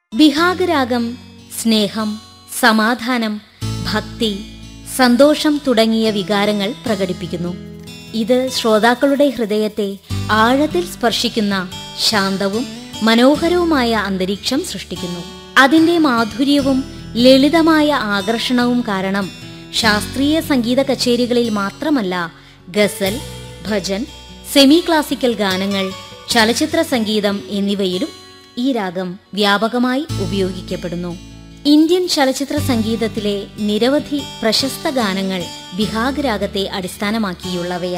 വിഹാഗ് രാഗം സ്നേഹം സമാധാനം ഭക്തി സന്തോഷം തുടങ്ങിയ വികാരങ്ങൾ പ്രകടിപ്പിക്കുന്നു ഇത് ശ്രോതാക്കളുടെ ഹൃദയത്തെ ആഴത്തിൽ സ്പർശിക്കുന്ന ശാന്തവും മനോഹരവുമായ അന്തരീക്ഷം സൃഷ്ടിക്കുന്നു അതിന്റെ മാധുര്യവും ലളിതമായ ആകർഷണവും കാരണം ശാസ്ത്രീയ സംഗീത കച്ചേരികളിൽ മാത്രമല്ല ഗസൽ ഭജൻ സെമി ക്ലാസിക്കൽ ഗാനങ്ങൾ ചലച്ചിത്ര സംഗീതം എന്നിവയിലും ഈ രാഗം വ്യാപകമായി ഉപയോഗിക്കപ്പെടുന്നു ഇന്ത്യൻ ചലച്ചിത്ര സംഗീതത്തിലെ നിരവധി പ്രശസ്ത ഗാനങ്ങൾ ബിഹാഗ് രാഗത്തെ അടിസ്ഥാനമാക്കിയുള്ളവയാണ്